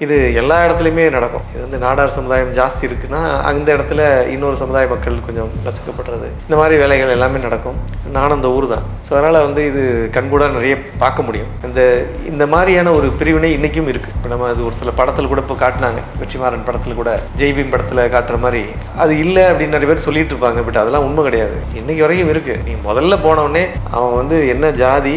இது எல்லா இடத்துலையுமே நடக்கும் இது வந்து நாடார் சமுதாயம் ஜாஸ்தி இருக்குன்னா அந்த இடத்துல இன்னொரு சமுதாய மக்கள் கொஞ்சம் நசுக்கப்படுறது இந்த மாதிரி வேலைகள் எல்லாமே நடக்கும் நானும் அந்த ஊர் தான் ஸோ அதனால் வந்து இது கண்கூட நிறைய பார்க்க முடியும் இந்த இந்த மாதிரியான ஒரு பிரிவினை இன்றைக்கும் இருக்குது இப்போ நம்ம அது ஒரு சில படத்தில் கூட இப்போ காட்டினாங்க வெற்றிமாறன் படத்தில் கூட ஜெய்பீம் படத்தில் காட்டுற மாதிரி அது இல்லை அப்படின்னு நிறைய பேர் சொல்லிட்டு இருப்பாங்க பட் அதெல்லாம் உண்மை கிடையாது இன்னைக்கு வரைக்கும் இருக்குது நீ முதல்ல போனவுடனே அவன் வந்து என்ன ஜாதி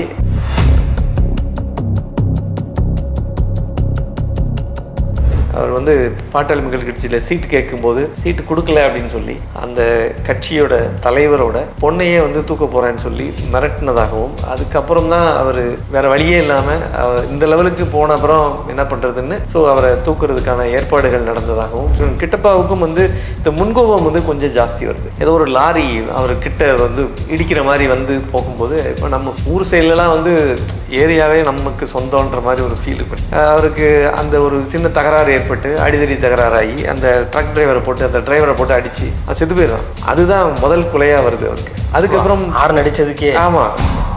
அவர் வந்து பாட்டாளி மக்கள் கட்சியில் சீட்டு கேட்கும்போது சீட்டு கொடுக்கல அப்படின்னு சொல்லி அந்த கட்சியோட தலைவரோட பொண்ணையே வந்து தூக்க போகிறேன்னு சொல்லி மிரட்டினதாகவும் அதுக்கப்புறம் தான் அவர் வேற வழியே இல்லாமல் அவர் இந்த லெவலுக்கு போன அப்புறம் என்ன பண்ணுறதுன்னு ஸோ அவரை தூக்குறதுக்கான ஏற்பாடுகள் நடந்ததாகவும் so கிட்டப்பாவுக்கும் வந்து இந்த முன்கோபம் வந்து கொஞ்சம் ஜாஸ்தி வருது ஏதோ ஒரு லாரி அவர் கிட்ட வந்து இடிக்கிற மாதிரி வந்து போகும்போது இப்போ நம்ம ஊர் சைட்லலாம் வந்து ஏரியாவே நமக்கு சொந்தன்ற மாதிரி ஒரு ஃபீல் இருக்கு அவருக்கு அந்த ஒரு சின்ன தகராறு ஏற்பட்டு அடிதடி தகராறாகி அந்த ட்ரக் டிரைவரை போட்டு அந்த டிரைவரை போட்டு அடிச்சு அது செத்து போயிடுறான் அதுதான் முதல் கொலையா வருது அவருக்கு அதுக்கப்புறம் ஆறு நடிச்சதுக்கே ஆமா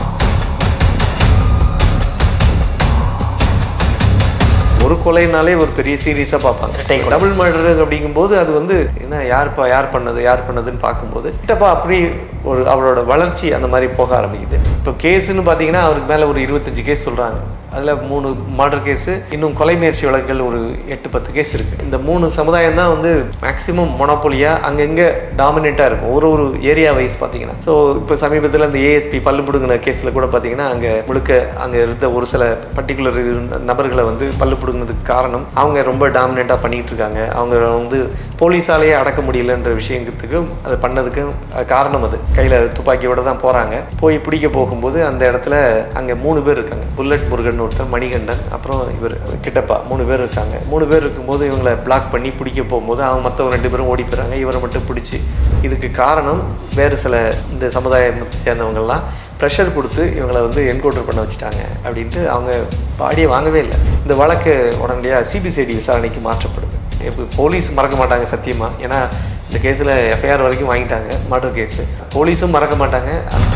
ஒரு கொலைனாலே ஒரு பெரிய சீரியஸாக பார்ப்பாங்க இரட்டை கொலை. டபுள் மர்டர் அப்படிங்கும்போது அது வந்து என்ன யாருப்பா யார் பண்ணது யார் பண்ணதுன்னு பார்க்கும்போது கிட்டப்பா அப்படி ஒரு அவரோட வளர்ச்சி அந்த மாதிரி போக ஆரம்பிக்குது இப்போ கேஸுன்னு பார்த்தீங்கன்னா அவருக்கு மேலே ஒரு இருபத்தஞ்சு கேஸ் சொல்கிறாங்க அதில் மூணு மர்டர் கேஸு இன்னும் கொலை முயற்சி வழக்குகள் ஒரு எட்டு பத்து கேஸ் இருக்குது இந்த மூணு சமுதாயம் தான் வந்து மேக்ஸிமம் மொனப்பொலியாக அங்கங்கே டாமினேட்டாக இருக்கும் ஒரு ஒரு ஏரியா வைஸ் பார்த்தீங்கன்னா ஸோ இப்போ சமீபத்தில் இந்த ஏஎஸ்பி பல்லு பிடுங்கின கேஸில் கூட பார்த்தீங்கன்னா அங்கே முழுக்க அங்கே இருந்த ஒரு சில பர்டிகுலர் நபர்களை வந்து பல்லு பிடுங்கினதுக்கு காரணம் அவங்க ரொம்ப டாமினேட்டாக பண்ணிட்டு இருக்காங்க அவங்க வந்து போலீஸாலேயே அடக்க முடியலன்ற விஷயத்துக்கு அது பண்ணதுக்கு அஹ், காரணம் அது கையில் துப்பாக்கியோட தான் போகிறாங்க போய் பிடிக்க போகும்போது அந்த இடத்துல அங்கே மூணு பேர் இருக்காங்க புல்லட் முருகன் ஒருத்தர் மணிகண்டன் அப்புறம் இவர் கிட்டப்பா மூணு பேர் இருக்காங்க மூணு பேர் இருக்கும்போது இவங்களை பிளாக் பண்ணி பிடிக்க போகும்போது அவங்க மற்றவங்க ரெண்டு பேரும் ஓடி போயிறாங்க இவரை மட்டும் பிடிச்சி இதுக்கு காரணம் வேறு சில இந்த சமுதாயத்தை சேர்ந்தவங்கெல்லாம் ப்ரெஷர் கொடுத்து இவங்களை வந்து என்கவுண்டர் பண்ண வச்சுட்டாங்க அப்படின்ட்டு அவங்க பாடியே வாங்கவே இல்லை இந்த வழக்கு உடனடியாக சிபிசிஐடி விசாரணைக்கு மாற்றப்படுது இப்போ போலீஸ் மறக்க மாட்டாங்க சத்தியமாக ஏன்னா இந்த கேஸில் எஃப்ஐஆர் வரைக்கும் வாங்கிட்டாங்க மர்டர் கேஸு போலீஸும் மறக்க மாட்டாங்க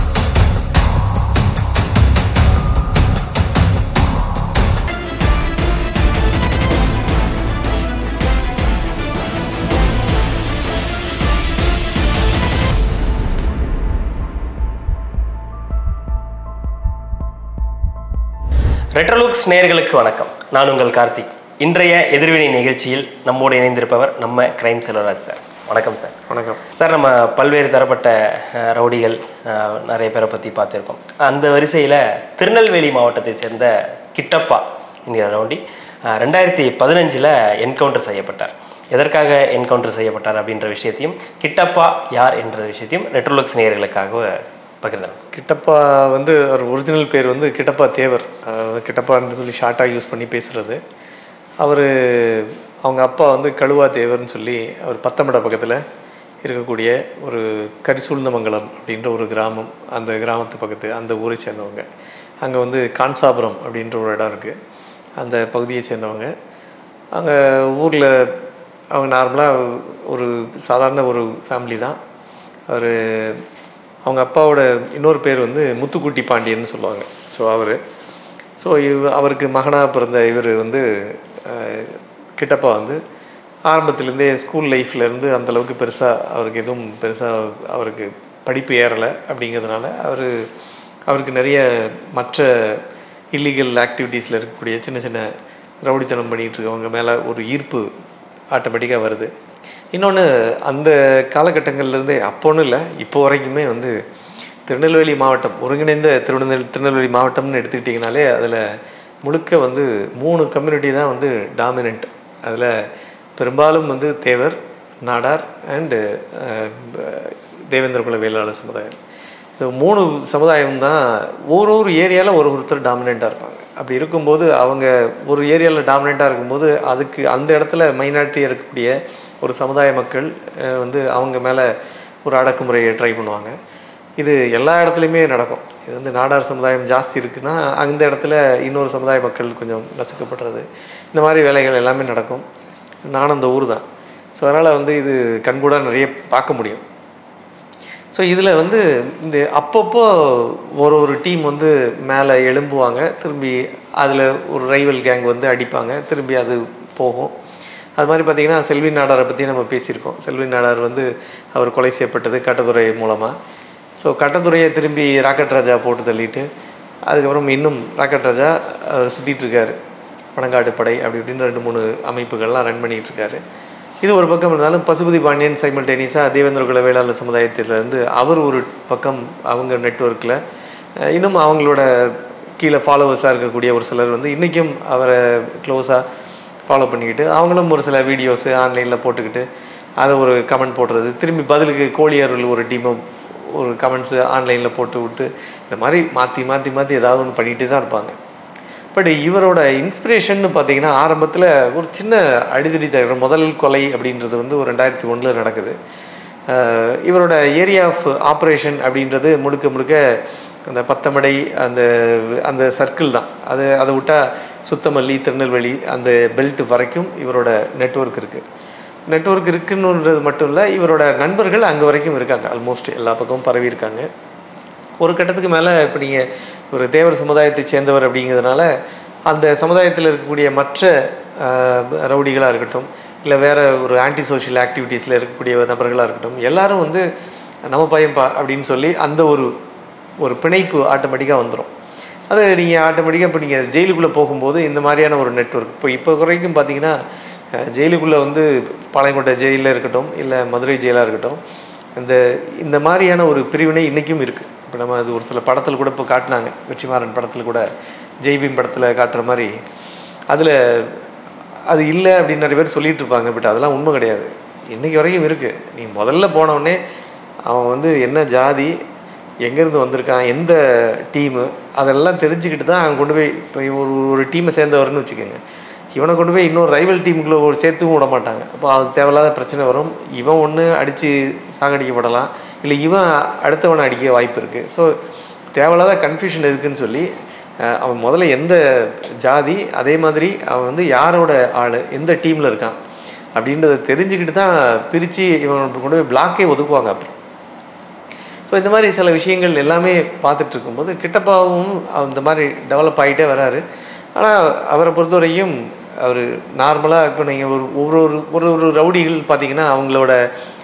ரெட்ரோலுக்ஸ் நேயர்களுக்கு வணக்கம் நான் உங்கள் கார்த்திக் இன்றைய எதிர்வினை நிகழ்ச்சியில் நம்மோடு இணைந்திருப்பவர் நம்ம கிரைம் செல்வராஜ் சார் வணக்கம் சார் வணக்கம் சார் நம்ம பல்வேறு தரப்பட்ட அஹ், ரவுடிகள் அஹ், நிறைய பேரை பற்றி பார்த்துருக்கோம் அந்த வரிசையில் திருநெல்வேலி மாவட்டத்தை சேர்ந்த கிட்டப்பா என்கிற ரவுடி அஹ், ரெண்டாயிரத்தி பதினஞ்சில் என்கவுண்டர் செய்யப்பட்டார் எதற்காக என்கவுண்டர் செய்யப்பட்டார் அப்படின்ற விஷயத்தையும் கிட்டப்பா யார் என்ற விஷயத்தையும் ரெட்ரோலுக்ஸ் நேயர்களுக்காக பகிர்ந்தேன் கிட்டப்பா வந்து ஒரு ஒரிஜினல் பேர் வந்து கிட்டப்பா தேவர் அதாவது கிட்டப்பான்னு சொல்லி ஷார்ட்டாக யூஸ் பண்ணி பேசுகிறது அவர் அவங்க அப்பா வந்து கழுவா தேவர்னு சொல்லி அவர் பத்தமட பக்கத்தில் இருக்கக்கூடிய ஒரு கரிசூழ்ந்தமங்கலம் அப்படின்ற ஒரு கிராமம் அந்த கிராமத்து பக்கத்து அந்த ஊரை சேர்ந்தவங்க அங்கே வந்து கான்சாபுரம் அப்படின்ற ஒரு இடம் இருக்குது அந்த பகுதியை சேர்ந்தவங்க அங்கே ஊரில் அவங்க நார்மலாக ஒரு சாதாரண ஒரு ஃபேமிலி தான் அவர் அவங்க அப்பாவோட இன்னொரு பேர் வந்து முத்துக்குட்டி பாண்டியன்னு சொல்லுவாங்க ஸோ அவர் ஸோ இவ அவருக்கு மகனாக பிறந்த இவர் வந்து அஹ், கிட்டப்பா வந்து ஆரம்பத்துலேருந்தே ஸ்கூல் லைஃப்லேருந்து அந்தளவுக்கு பெருசாக அவருக்கு எதுவும் பெருசாக அவருக்கு படிப்பு ஏறலை அப்படிங்கிறதுனால அவர் அவருக்கு நிறைய மற்ற இல்லீகல் ஆக்டிவிட்டீஸில் இருக்கக்கூடிய சின்ன சின்ன ரவுடித்தனம் பண்ணிகிட்டு இருக்கவங்க மேலே ஒரு ஈர்ப்பு ஆட்டோமேட்டிக்காக வருது இன்னொன்று அந்த காலகட்டங்கள்லேருந்தே அப்போன்னு இல்லை இப்போ வரைக்குமே வந்து திருநெல்வேலி மாவட்டம் ஒருங்கிணைந்த திருநெல் திருநெல்வேலி மாவட்டம்னு எடுத்துக்கிட்டிங்கனாலே அதில் முழுக்க வந்து மூணு கம்யூனிட்டி தான் வந்து டாமினண்ட் அதில் பெரும்பாலும் வந்து தேவர் நாடார் அண்டு தேவேந்திர குல வேளாளர் சமுதாயம் ஸோ மூணு சமுதாயம் தான் ஒரு ஒரு ஏரியாவில் ஒரு ஒருத்தர் டாமினண்ட்டாக இருப்பாங்க அப்படி இருக்கும்போது அவங்க ஒரு ஏரியாவில் டாமினண்ட்டாக இருக்கும்போது அதுக்கு அந்த இடத்துல மைனாரிட்டியாக இருக்கக்கூடிய ஒரு சமுதாய மக்கள் அஹ், வந்து அவங்க மேலே ஒரு அடக்குமுறையை ட்ரை பண்ணுவாங்க இது எல்லா இடத்துலையுமே நடக்கும் இது வந்து நாடார் சமுதாயம் ஜாஸ்தி இருக்குன்னா அந்த இடத்துல இன்னொரு சமுதாய மக்கள் கொஞ்சம் நசுக்கப்படுறது இந்த மாதிரி வேலைகள் எல்லாமே நடக்கும் நானும் அந்த ஊர் தான் ஸோ அதனால் வந்து இது கண்கூட நிறைய பார்க்க முடியும் ஸோ இதில் வந்து இந்த அப்பப்போ ஒரு ஒரு டீம் வந்து மேலே எழும்புவாங்க திரும்பி அதில் ஒரு ரைவல் கேங் வந்து அடிப்பாங்க திரும்பி அது போகும் அது மாதிரி பார்த்திங்கன்னா செல்வி நாடாரை பற்றி நம்ம பேசியிருக்கோம் செல்வி நாடார் வந்து அவர் கொலை செய்யப்பட்டது கட்டத்துறை மூலமாக ஸோ கட்டத்துறையை திரும்பி ராக்கெட் ராஜா போட்டு தள்ளிட்டு அதுக்கப்புறம் இன்னும் ராக்கெட் ராஜா அவர் சுற்றிட்டு இருக்காரு பனங்காடு படை அப்படி இப்படின்னு ரெண்டு மூணு அமைப்புகள்லாம் ரன் பண்ணிகிட்டு இருக்காரு இது ஒரு பக்கம் இருந்தாலும் பசுபதி பாண்டியன் சைமல்டேனியஸாக தேவேந்திர குல வேளாளர் சமுதாயத்திலேருந்து அவர் ஒரு பக்கம் அவங்க நெட்ஒர்க்கில் இன்னும் அவங்களோட கீழே ஃபாலோவர்ஸாக இருக்கக்கூடிய ஒரு சிலர் வந்து இன்றைக்கும் அவரை க்ளோஸாக ஃபாலோ பண்ணிக்கிட்டு அவங்களும் ஒரு சில வீடியோஸு ஆன்லைனில் போட்டுக்கிட்டு அதை ஒரு கமெண்ட் போடுறது திரும்பி பதிலுக்கு கோழியர்கள் ஒரு டீமை ஒரு கமெண்ட்ஸு ஆன்லைனில் போட்டு விட்டு இந்த மாதிரி மாற்றி மாற்றி மாற்றி ஏதாவது ஒன்று பண்ணிகிட்டே தான் இருப்பாங்க பட் இவரோட இன்ஸ்பிரேஷன் பார்த்தீங்கன்னா ஆரம்பத்தில் ஒரு சின்ன அடிதடி தவிர முதல் கொலை அப்படின்றது வந்து ஒரு ரெண்டாயிரத்தி ஒன்றில் நடக்குது அஹ் இவரோட ஏரியா ஆஃப் ஆப்ரேஷன் அப்படின்றது முழுக்க முழுக்க அந்த பத்தமடை அந்த அந்த சர்க்கிள் தான் அது அதை விட்டால் சுத்தமல்லி திருநெல்வேலி அந்த பெல்ட் வரைக்கும் இவரோட நெட்வொர்க் இருக்குது நெட்வொர்க் இருக்குன்னுன்றது மட்டும் இல்லை இவரோட நண்பர்கள் அங்கே வரைக்கும் இருக்காங்க ஆல்மோஸ்ட் எல்லா பக்கமும் பரவி இருக்காங்க ஒரு கட்டத்துக்கு மேலே இப்போ நீங்கள் ஒரு தேவர் சமுதாயத்தை சேர்ந்தவர் அப்படிங்கிறதுனால அந்த சமுதாயத்தில் இருக்கக்கூடிய மற்ற ரவுடிகளாக இருக்கட்டும் இல்லை வேறு ஒரு ஆன்டி சோஷியல் ஆக்டிவிட்டீஸில் இருக்கக்கூடிய நபர்களாக இருக்கட்டும் எல்லாரும் வந்து நம்ம பையன்பா அப்படின்னு சொல்லி அந்த ஒரு ஒரு பிணைப்பு ஆட்டோமேட்டிக்காக வந்துடும் அது நீங்கள் ஆட்டோமேட்டிக்காக இப்போ நீங்கள் ஜெயிலுக்குள்ளே போகும்போது இந்த மாதிரியான ஒரு நெட்வொர்க் இப்போ இப்போ வரைக்கும் பார்த்தீங்கன்னா அஹ், ஜெயிலுக்குள்ளே வந்து பாளையங்கோட்டை ஜெயிலில் இருக்கட்டும் இல்லை மதுரை ஜெயிலாக இருக்கட்டும் இந்த இந்த மாதிரியான ஒரு பிரிவினை இன்றைக்கும் இருக்குது இப்போ நம்ம அது ஒரு சில படத்தில் கூட இப்போ காட்டினாங்க வெற்றிமாறன் படத்தில் கூட ஜெய்பீம் படத்தில் காட்டுற மாதிரி அதில் அது இல்லை அப்படின்னு நிறைய பேர் சொல்லிட்டு இருப்பாங்க பட் அதெல்லாம் உண்மை கிடையாது இன்றைக்கி வரைக்கும் இருக்குது நீ முதல்ல போனவுடனே அவன் வந்து என்ன ஜாதி எங்கேருந்து வந்திருக்கான் எந்த டீமு அதெல்லாம் தெரிஞ்சுக்கிட்டு தான் அவன் கொண்டு போய் இப்போ ஒரு ஒரு டீமை சேர்ந்தவர்னு வச்சுக்கோங்க இவனை கொண்டு போய் இன்னொரு ரைவல் டீமுக்குள்ளே ஒரு சேர்த்துவும் விட மாட்டாங்க அப்போ அது தேவையில்லாத பிரச்சனை வரும் இவன் ஒன்று அடித்து சாகடிக்கப்படலாம் இல்லை இவன் அடுத்தவனை அடிக்க வாய்ப்பு இருக்குது ஸோ தேவையில்லாத கன்ஃபியூஷன் எதுக்குன்னு சொல்லி அஹ், அவன் முதல்ல எந்த ஜாதி அதே மாதிரி அவன் வந்து யாரோட ஆள் எந்த டீமில் இருக்கான் அப்படின்றத தெரிஞ்சுக்கிட்டு தான் பிரித்து இவன் கொண்டு போய் பிளாக்கே ஒதுக்குவாங்க அப்புறம் ஸோ இந்த மாதிரி சில விஷயங்கள் எல்லாமே பார்த்துட்டு இருக்கும்போது கிட்டப்பாவும் அந்த மாதிரி டெவலப் ஆகிட்டே வராரு ஆனால் அவரை பொறுத்தவரையும் அவர் நார்மலாக இப்போ நீங்கள் ஒரு ஒரு ஒரு ஒரு ஒரு ரவுடிகள் பார்த்தீங்கன்னா அவங்களோட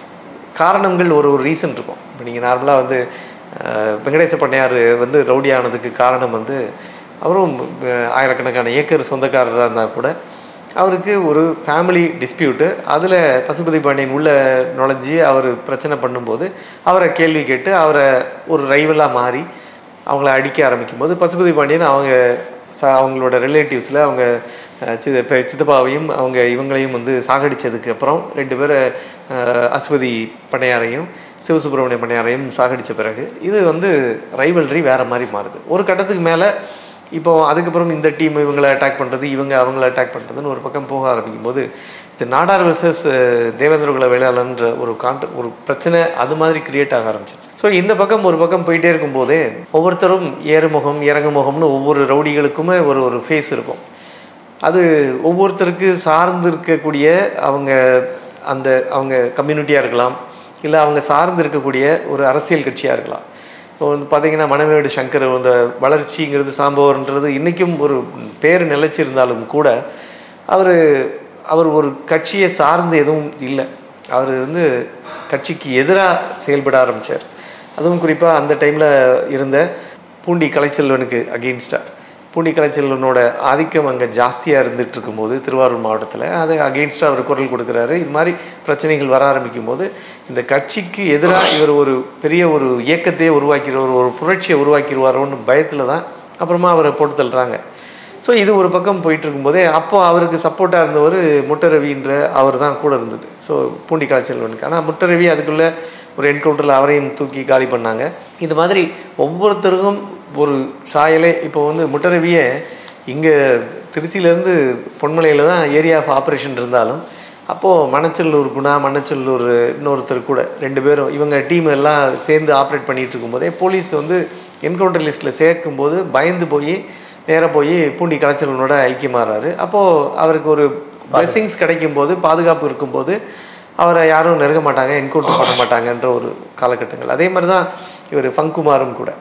காரணங்கள் ஒரு ஒரு ரீசன் இருக்கும் இப்போ நீங்கள் நார்மலாக வந்து அஹ், வெங்கடேச பண்ணையார் வந்து ரவுடி ஆனதுக்கு காரணம் வந்து அவரும் அஹ், ஆயிரக்கணக்கான ஏக்கர் சொந்தக்காரராக இருந்தால் கூட அவருக்கு ஒரு ஃபேமிலி டிஸ்பியூட்டு அதில் பசுபதி பாண்டியன் உள்ளே நுழைஞ்சி அவர் பிரச்சனை பண்ணும்போது அவரை கேள்வி கேட்டு அவரை ஒரு ரைவலாக மாறி அவங்கள அடிக்க ஆரம்பிக்கும் போது பசுபதி பாண்டியன் அவங்க ச அவங்களோட ரிலேட்டிவ்ஸில் அவங்க அஹ், சி பெ- சித்தப்பாவையும் அவங்க இவங்களையும் வந்து சாகடிச்சதுக்கு அப்புறம் ரெண்டு பேரை அஹ், அஸ்வதி பண்ணையாரையும் சிவசுப்பிரமணிய பண்ணையாரையும் சாகடித்த பிறகு இது வந்து ரைவல்ரி வேறு மாதிரி மாறுது ஒரு கட்டத்துக்கு மேலே இப்போ அதுக்கப்புறம் இந்த டீம் இவங்களை அட்டாக் பண்ணுறது இவங்க அவங்கள அட்டாக் பண்ணுறதுன்னு ஒரு பக்கம் போக ஆரம்பிக்கும் போது இது நாடார் வெர்சஸ் தேவேந்திர குல வேளாளன்ற ஒரு கான்ட் ஒரு பிரச்சனை அது மாதிரி கிரியேட் ஆக ஆரம்பிச்சிச்சு ஸோ இந்த பக்கம் ஒரு பக்கம் போயிட்டே இருக்கும்போதே ஒவ்வொருத்தரும் ஏறுமுகம் இறங்குமுகம்னு ஒவ்வொரு ரவுடிகளுக்குமே ஒரு ஒரு ஃபேஸ் இருக்கும் அது ஒவ்வொருத்தருக்கு சார்ந்து இருக்கக்கூடிய அவங்க அந்த அவங்க கம்யூனிட்டியாக இருக்கலாம் இல்லை அவங்க சார்ந்து இருக்கக்கூடிய ஒரு அரசியல் கட்சியாக இருக்கலாம் இப்போ வந்து பார்த்தீங்கன்னா மணமேடு சங்கர் அந்த வளர்ச்சிங்கிறது சாம்பவர்ன்றது இன்றைக்கும் ஒரு பேர் நிலைச்சிருந்தாலும் கூட அவர் அவர் ஒரு கட்சியை சார்ந்து எதுவும் இல்லை அவர் வந்து கட்சிக்கு எதிராக செயல்பட ஆரம்பித்தார் அதுவும் குறிப்பாக அந்த டைமில் இருந்த பூண்டி கலைச்செல்வனுக்கு அகெயின்ஸ்டாக பூண்டி கலைச்செல்வனோட ஆதிக்கம் அங்கே ஜாஸ்தியாக இருந்துட்டு இருக்கும்போது திருவாரூர் மாவட்டத்தில் அது அகெயின்ஸ்டாக அவர் குரல் கொடுக்குறாரு இது மாதிரி பிரச்சனைகள் வர ஆரம்பிக்கும் போது இந்த கட்சிக்கு எதிராக இவர் ஒரு பெரிய ஒரு இயக்கத்தையே உருவாக்கிடுவார் ஒரு புரட்சியை உருவாக்கிடுவாரோன்னு பயத்தில் தான் அப்புறமா அவரை போட்டு தள்ளுறாங்க ஸோ இது ஒரு பக்கம் போயிட்டு இருக்கும்போதே அப்போ அவருக்கு சப்போர்ட்டாக இருந்தவர் முட்டரவின்ற அவர் தான் கூட இருந்தது ஸோ பூண்டி கலைச்செல்வனுக்கு ஆனால் முட்டரவி அதுக்குள்ளே ஒரு என்கவுண்டரில் அவரையும் தூக்கி காலி பண்ணாங்க இது மாதிரி ஒவ்வொருத்தருக்கும் ஒரு சாயலே இப்போ வந்து முட்டரவியை இங்கே திருச்சியிலேருந்து பொன்மலையில் தான் ஏரியா ஆஃப் ஆப்ரேஷன் இருந்தாலும் அப்போது மணச்சல்லூர் குணா மணச்சல்லூர் இன்னொருத்தர் கூட ரெண்டு பேரும் இவங்க டீம் எல்லாம் சேர்ந்து ஆப்ரேட் பண்ணிகிட்டு இருக்கும்போதே போலீஸ் வந்து என்கவுண்டர் லிஸ்ட்டில் சேர்க்கும்போது பயந்து போய் நேராக போய் பூண்டி கலைச்சலனோட ஐக்கியமாகறாரு அப்போது அவருக்கு ஒரு பிளெஸிங்ஸ் கிடைக்கும்போது பாதுகாப்பு இருக்கும்போது அவரை யாரும் நெருங்க மாட்டாங்க என்கவுண்டர் பண்ண மாட்டாங்கன்ற ஒரு காலகட்டங்கள் அதே மாதிரி தான் இவர் ஃபங்குமாரும் கூட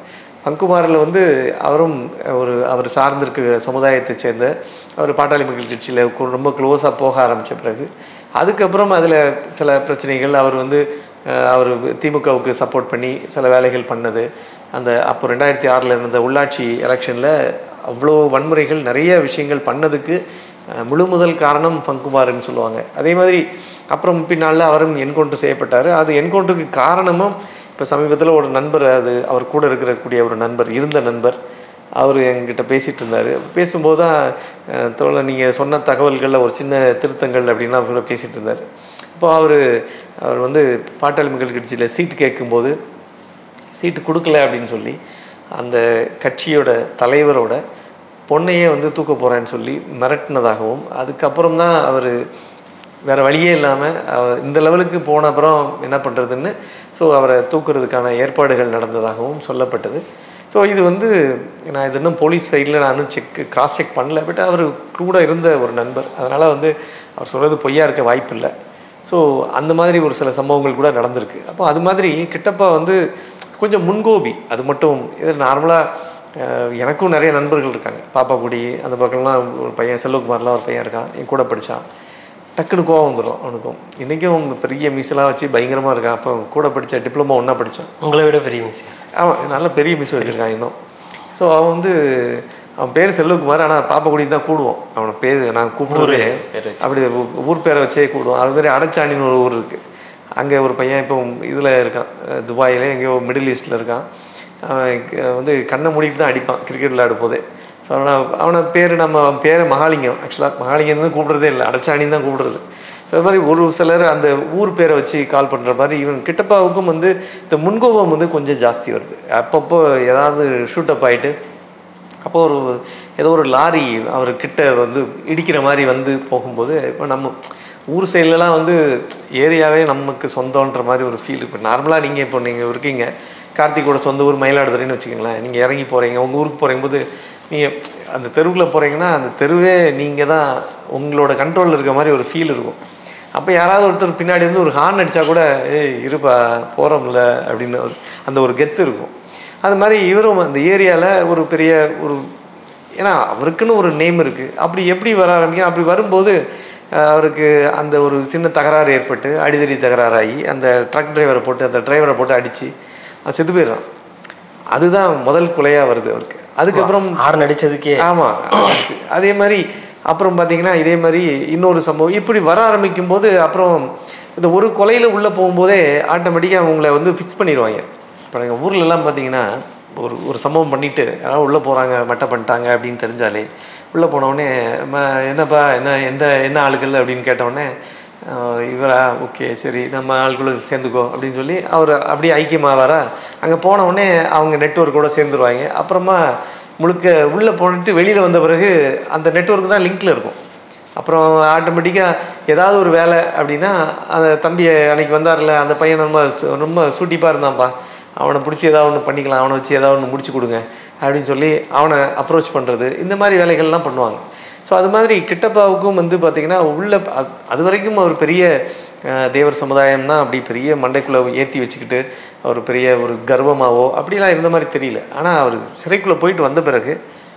பங்குமாரில் வந்து அவரும் ஒரு அவர் சார்ந்திருக்க சமுதாயத்தை சேர்ந்த அவர் பாட்டாளி மக்கள் கட்சியில் ரொம்ப க்ளோஸாக போக ஆரம்பித்த பிறகு அதுக்கப்புறம் அதில் சில பிரச்சனைகள் அவர் வந்து அஹ், அவர் திமுகவுக்கு சப்போர்ட் பண்ணி சில வேலைகள் பண்ணது அந்த அப்போ ரெண்டாயிரத்தி ஆறில் இருந்த உள்ளாட்சி எலெக்ஷனில் அவ்வளோ வன்முறைகள் நிறைய விஷயங்கள் பண்ணதுக்கு அஹ், முழு முதல் காரணம் பங்குமாருன்னு சொல்லுவாங்க அதே மாதிரி அப்புறம் பின்னால் அவரும் என்கவுண்டர் செய்யப்பட்டார் அது என்கவுண்டருக்கு காரணமும் இப்போ சமீபத்தில் ஒரு நண்பர் அது அவர் கூட இருக்கக்கூடிய ஒரு நண்பர் இருந்த நண்பர் அவர் என்கிட்ட பேசிகிட்டு இருந்தார் பேசும்போது தான் அஹ், தோழர் நீங்கள் சொன்ன தகவல்களில் ஒரு சின்ன திருத்தங்கள் அப்படின்லாம் அவர் கூட பேசிகிட்டு இருந்தார் இப்போ அவர் அவர் வந்து பாட்டாளி மக்கள் கட்சியில் சீட்டு கேட்கும்போது சீட்டு கொடுக்கல அப்படின்னு சொல்லி அந்த கட்சியோட தலைவரோட பொண்ணையே வந்து தூக்க போகிறேன்னு சொல்லி மிரட்டினதாகவும் அதுக்கப்புறம் தான் அவர் வேறு வழியே இல்லாமல் இந்த லெவலுக்கு போன அப்புறம் என்ன பண்ணுறதுன்னு ஸோ அவரை தூக்குறதுக்கான ஏற்பாடுகள் நடந்ததாகவும் சொல்லப்பட்டது ஸோ இது வந்து நான் இது இன்னும் போலீஸ் சைடில் நான் இன்னும் செக் கிராஸ் செக் பண்ணல பட் அவர் கூட இருந்த ஒரு நண்பர் அதனால் வந்து அவர் சொல்கிறது பொய்யா இருக்க வாய்ப்பில்லை ஸோ அந்த மாதிரி ஒரு சில சம்பவங்கள் கூட நடந்திருக்கு அப்போ அது மாதிரி கிட்டப்பா வந்து கொஞ்சம் முன்கோபி அது மட்டும் இது நார்மலாக எனக்கும் நிறைய நண்பர்கள் இருக்காங்க பாப்பாக்குடி அந்த பக்கம்லாம் ஒரு பையன் செல்வகுமார்லாம் ஒரு பையன் இருக்கான் என் கூட படித்தான் டக்குனு கோவம் வந்துடும் அவனுக்கும் இன்றைக்கும் பெரிய மீசெல்லாம் வச்சு பயங்கரமாக இருக்கான் அப்போ கூட படித்த டிப்ளமோ ஒன்றா படித்தான் உங்களை விட பெரிய மிஸ் அவன் நல்ல பெரிய மிஸ் வச்சுருக்கான் இன்னும் ஸோ அவன் வந்து அவன் பேர் செல்வகுமார் ஆனால் பாப்பாக்குடி தான் கூடுவோம் அவனை பேர் நான் கூப்பிடுறே பேர் வச்சு. அப்படி ஊ- ஊர் பேரை வச்சே கூடுவோம் அது மாதிரி அடைச்சாண்டின்னு ஒரு ஊர் இருக்குது அங்கே ஒரு பையன் இப்போ இதில் இருக்கான் அஹ் துபாயில எங்கேயோ மிடில் ஈஸ்டில் இருக்கான் அவன் க- வந்து கண்ணை மூடிட்டு தான் அடிப்பான் கிரிக்கெட் விளையாடும் போதே ஸோ அவனை அவனை பேர் நம்ம அவன் பேரை மகாலிங்கம் ஆக்சுவலாக மகாலிங்கம் தான் கூப்பிடுறதே இல்லை அடைச்சாண்டின்னு தான் கூப்பிடுறது ஸோ அது மாதிரி ஒரு சிலர் அந்த ஊர் பேரை வச்சு கால் பண்ணுற மாதிரி இவன் கிட்டப்பாவுக்கும் வந்து இந்த முன்கோபம் வந்து கொஞ்சம் ஜாஸ்தி வருது அப்பப்போ ஏதாவது ஷூட் அப் ஆகிட்டு அப்போ ஒரு ஏதோ ஒரு லாரி அவர் கிட்ட வந்து இடிக்கிற மாதிரி வந்து போகும்போது இப்போ நம்ம ஊர் சைட்லலாம் வந்து ஏரியாவே நமக்கு சொந்தன்ற மாதிரி ஒரு ஃபீல் இப்போ நார்மலாக நீங்கள் இப்போ நீங்கள் இருக்கீங்க கார்த்திகோட சொந்த ஊர் மயிலாடுதுறைன்னு வச்சுக்கோங்களேன் நீங்கள் இறங்கி போகிறீங்க உங்கள் ஊருக்கு போகும்போது நீங்கள் அந்த தெருவுக்குள்ளே போகிறீங்கன்னா அந்த தெருவே நீங்கள் தான் உங்களோட கண்ட்ரோலில் இருக்க மாதிரி ஒரு ஃபீல் இருக்கும் அப்போ யாராவது ஒருத்தர் பின்னாடி வந்து ஒரு ஹார்ன் அடித்தா கூட ஏய் இருப்பா போகிறோம்ல அப்படின்னு ஒரு- அந்த ஒரு கெத்து இருக்கும் அது மாதிரி இவரும் அந்த ஏரியாவில் ஒரு பெரிய ஒரு ஏன்னா அவருக்குன்னு ஒரு நேம் இருக்குது அப்படி எப்படி வர ஆரம்பிக்கும் அப்படி வரும்போது அஹ், அவருக்கு அந்த ஒரு சின்ன தகராறு ஏற்பட்டு அடிதடி தகராறாகி அந்த ட்ரக் டிரைவரை போட்டு அந்த டிரைவரை போட்டு அடித்து செத்து போயிடுறான் அதுதான் முதல் கொலையாக வருது அவருக்கு அதுக்கப்புறம் ஆறு நடிச்சதுக்கே ஆமாம் அதே மாதிரி அப்புறம் பார்த்தீங்கன்னா இதே மாதிரி இன்னொரு சம்பவம் இப்படி வர ஆரம்பிக்கும் போது அப்புறம் இந்த ஒரு கொலையில் உள்ளே போகும்போதே ஆட்டோமேட்டிக்காக அவங்கள வந்து ஃபிக்ஸ் பண்ணிடுவாங்க இப்போ எங்கள் ஊர்லலாம் பார்த்தீங்கன்னா ஒரு ஒரு சம்பவம் பண்ணிட்டு யாராவது உள்ளே போகிறாங்க மட்டை பண்ணிட்டாங்க அப்படின்னு தெரிஞ்சாலே உள்ளே போனவுடனே என்னப்பா என்ன எந்த என்ன ஆளுகள் அப்படின்னு கேட்டவுடனே ஆஹ் இவரா ஓகே சரி நம்ம ஆளுக்குள்ள சேர்ந்துக்கோ அப்படின்னு சொல்லி அவர் அப்படியே ஐக்கியமாவாரா அங்கே போன உடனே அவங்க நெட்ஒர்க்கோட சேர்ந்துருவாங்க அப்புறமா முழுக்க உள்ளே போனிட்டு வெளியில் வந்த பிறகு அந்த நெட்ஒர்க் தான் லிங்க்ல இருக்கும் அப்புறம் ஆட்டோமேட்டிக்காக ஏதாவது ஒரு வேலை அப்படின்னா அந்த தம்பி அன்னைக்கு வந்தார்ல அந்த பையன் ரொம்ப சு- ரொம்ப சூட்டிப்பாக இருந்தான்ப்பா அவனை பிடிச்சி ஏதாவது ஒன்று பண்ணிக்கலாம் அவனை வச்சு ஏதாவது ஒன்று முடிச்சு கொடுங்க அப்படின்னு சொல்லி அவனை அப்ரோச் பண்ணுறது இந்த மாதிரி வேலைகள்லாம் பண்ணுவாங்க ஸோ அது மாதிரி கிட்டப்பாவுக்கும் வந்து பார்த்திங்கன்னா உள்ள அது- அது வரைக்கும் அவர் பெரிய அஹ், தேவர் சமுதாயம்னா அப்படி பெரிய மண்டைக்குள்ளே ஏற்றி வச்சுக்கிட்டு அவர் பெரிய ஒரு கர்வமாவோ அப்படிலாம் இருந்த மாதிரி தெரியல ஆனால் அவர் சிறைக்குள்ளே போயிட்டு வந்த பிறகு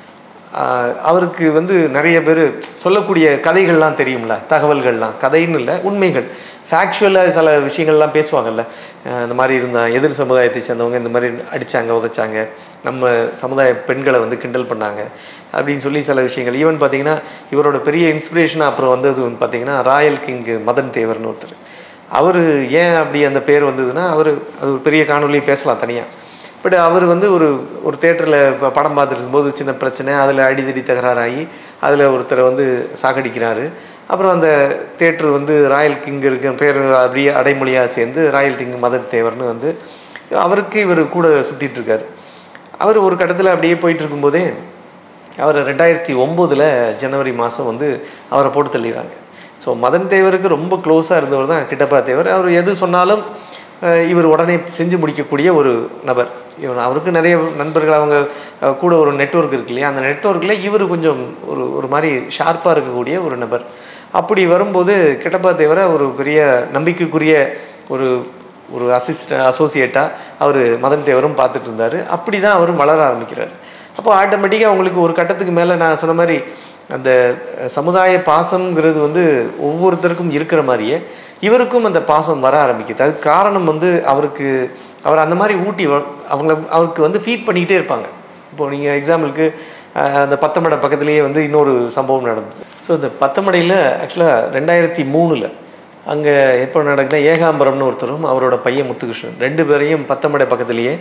ஆஹ் அவருக்கு வந்து நிறைய பேர் சொல்லக்கூடிய கதைகள்லாம் தெரியும்ல தகவல்கள்லாம் கதைன்னு இல்லை உண்மைகள் ஃபேக்சுவலாக சில விஷயங்கள்லாம் பேசுவாங்கல்ல ஆஹ் இந்த மாதிரி இருந்தால் எதிர் சமுதாயத்தை சேர்ந்தவங்க இந்த மாதிரி அடித்தாங்க உதைச்சாங்க நம்ம சமுதாய பெண்களை வந்து கிண்டல் பண்ணாங்க அப்படின்னு சொல்லி சில விஷயங்கள் ஈவன் பார்த்தீங்கன்னா இவரோட பெரிய இன்ஸ்பிரேஷனாக அப்புறம் வந்தது வந்து பார்த்தீங்கன்னா ராயல் கிங் மதன் தேவர்னு ஒருத்தர் அவர் ஏன் அப்படி அந்த பேர் வந்ததுன்னா அவர் அது ஒரு பெரிய காணொலி பேசலாம் தனியாக பட் அவர் வந்து ஒரு ஒரு தேட்டரில் படம் பார்த்துட்டு இருக்கும்போது சின்ன பிரச்சனை அதில் அடிதடி தகராறாகி அதில் ஒருத்தரை வந்து சாகடிக்கிறாரு அப்புறம் அந்த தேட்டர் வந்து ராயல் கிங் இருக்க பேர் அப்படியே அடைமொழியாக சேர்ந்து ராயல் கிங் மதர் தேவர்னு வந்து அவருக்கு இவர் கூட சுற்றிட்டு இருக்காரு அவர் ஒரு கட்டத்தில் அப்படியே போயிட்டு இருக்கும்போதே அவர் ரெண்டாயிரத்தி ஒம்போதில் ஜனவரி மாதம் வந்து அவரை போட்டு தள்ளிடுறாங்க ஸோ மதன் தேவருக்கு ரொம்ப க்ளோஸாக இருந்தவர் தான் கிட்டப்பா தேவர் அவர் எது சொன்னாலும் அஹ், இவர் உடனே செஞ்சு முடிக்கக்கூடிய ஒரு நபர் இவர் அவருக்கு நிறைய நண்பர்கள் அவங்க அஹ், கூட ஒரு நெட்வொர்க் இருக்கு இல்லையா அந்த நெட்வொர்க்கில் இவர் கொஞ்சம் ஒரு ஒரு மாதிரி ஷார்ப்பாக இருக்கக்கூடிய ஒரு நபர் அப்படி வரும்போது கிட்டப்பா தேவரை ஒரு பெரிய நம்பிக்கைக்குரிய ஒரு ஒரு அசிஸ்டன்ட் அசோசியேட்டாக அவர் மதன் தேவரும் பார்த்துட்டு இருந்தார் அப்படி தான் அவரும் வளர ஆரம்பிக்கிறார் அப்போ ஆட்டோமேட்டிக்காக அவங்களுக்கு ஒரு கட்டத்துக்கு மேலே நான் சொன்ன மாதிரி அந்த அஹ், சமுதாய பாசம்ங்கிறது வந்து ஒவ்வொருத்தருக்கும் இருக்கிற மாதிரியே இவருக்கும் அந்த பாசம் வர ஆரம்பிக்குது அதுக்கு காரணம் வந்து அவருக்கு அவர் அந்த மாதிரி ஊட்டி வ- அவங்கள அவருக்கு வந்து ஃபீட் பண்ணிக்கிட்டே இருப்பாங்க இப்போ நீங்கள் எக்ஸாம்பிளுக்கு அந்த பத்தமடை பக்கத்துலேயே வந்து இன்னொரு சம்பவம் நடந்தது ஸோ இந்த பத்தமடையில் ஆக்சுவலாக ரெண்டாயிரத்தி மூணில் அங்கே எப்போ நடக்குதுன்னா ஏகாம்பரம்னு ஒருத்தரும் அவரோட பையன் முத்துகிருஷ்ணன் ரெண்டு பேரையும் பத்தமடை பக்கத்துலேயே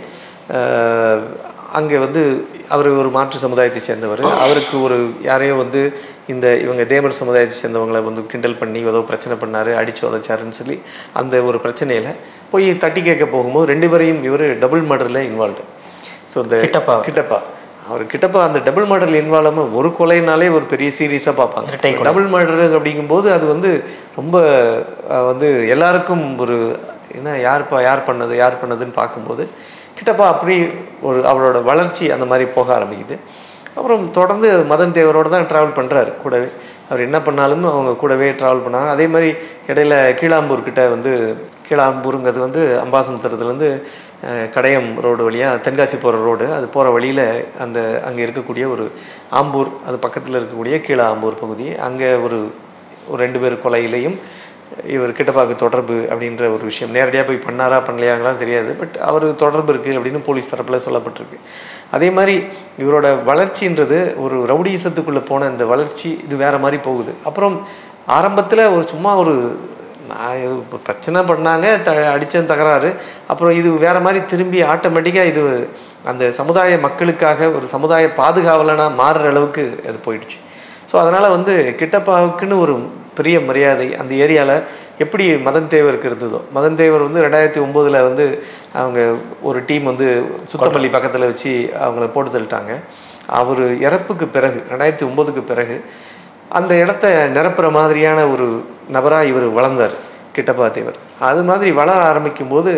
அங்கே வந்து அவர் ஒரு மாற்று சமுதாயத்தை சேர்ந்தவர் அவருக்கு ஒரு யாரையோ வந்து இந்த இவங்க தேவர் சமுதாயத்தை சேர்ந்தவங்களை வந்து கிண்டல் பண்ணி ஏதோ பிரச்சனை பண்ணார் அடிச்சு உதைச்சாருன்னு சொல்லி அந்த ஒரு பிரச்சனையில் போய் தட்டி கேட்க போகும்போது ரெண்டு பேரையும் இவர் டபுள் மர்டரில் இன்வால்வ்டு ஸோ இந்த கிட்டப்பா. கிட்டப்பா அவர் கிட்டப்பா அந்த டபுள் மர்டரில் இன்வால்வ் ஒரு கொலைனாலே ஒரு பெரிய சீரியஸாக இரட்டை பார்ப்பாங்க கொலை. டபுள் மர்டர் அப்படிங்கும்போது அது வந்து ரொம்ப அஹ், வந்து எல்லாருக்கும் ஒரு என்ன யார்ப்பா யார் பண்ணது யார் பண்ணதுன்னு பார்க்கும்போது கிட்டப்பா அப்படி ஒரு அவரோட வளர்ச்சி அந்த மாதிரி போக ஆரம்பிக்குது அப்புறம் தொடர்ந்து மதன் தேவரோட தான் ட்ராவல் பண்ணுறாரு கூடவே அவர் என்ன பண்ணாலும் அவங்க கூடவே ட்ராவல் பண்ணாங்க அதே மாதிரி இடையில கீழாம்பூர் கிட்ட வந்து கீழாம்பூருங்கிறது வந்து அம்பாசமுத்திரத்துலேருந்து அஹ், கடையம் ரோடு வழியாக தென்காசி போகிற ரோடு அது போகிற வழியில் அந்த அங்கே இருக்கக்கூடிய ஒரு ஆம்பூர் அது பக்கத்தில் இருக்கக்கூடிய கீழ ஆம்பூர் பகுதி அங்கே ஒரு ஒரு ரெண்டு பேர் கொலையிலையும் இவர் கிட்டப்பாக்கு தொடர்பு அப்படின்ற ஒரு விஷயம் நேரடியாக போய் பண்ணாரா பண்ணலையாங்களாம் தெரியாது பட் அவர் தொடர்பு இருக்குது அப்படின்னு போலீஸ் தரப்பில் சொல்லப்பட்டிருக்கு அதே மாதிரி இவரோட வளர்ச்சின்றது ஒரு ரவுடிசத்துக்குள்ளே போன இந்த வளர்ச்சி இது வேற மாதிரி போகுது அப்புறம் ஆரம்பத்தில் ஒரு சும்மா ஒரு நான் இது இப்போ பிரச்சனை பண்ணாங்க த அடித்தேன் தகராறு அப்புறம் இது வேற மாதிரி திரும்பி ஆட்டோமேட்டிக்காக இது அந்த சமுதாய மக்களுக்காக ஒரு சமுதாய பாதுகாவலனாக மாறுற அளவுக்கு அது போயிடுச்சு ஸோ அதனால் வந்து கிட்டப்பாவுக்குன்னு ஒரு பெரிய மரியாதை அந்த ஏரியாவில் எப்படி மதன் தேவருக்கு இருந்ததோ மதன் தேவர் வந்து ரெண்டாயிரத்தி ஒம்போதில் வந்து அவங்க ஒரு டீம் வந்து சுத்தமல்லி பக்கத்தில் வச்சு அவங்கள போட்டு தள்ளிட்டாங்க அவர் இறப்புக்கு பிறகு ரெண்டாயிரத்தி ஒம்போதுக்கு பிறகு அந்த இடத்த நிரப்புற மாதிரியான ஒரு நபராக இவர் வளர்ந்தார் கிட்டப்பா தேவர் அது மாதிரி வளர ஆரம்பிக்கும் போது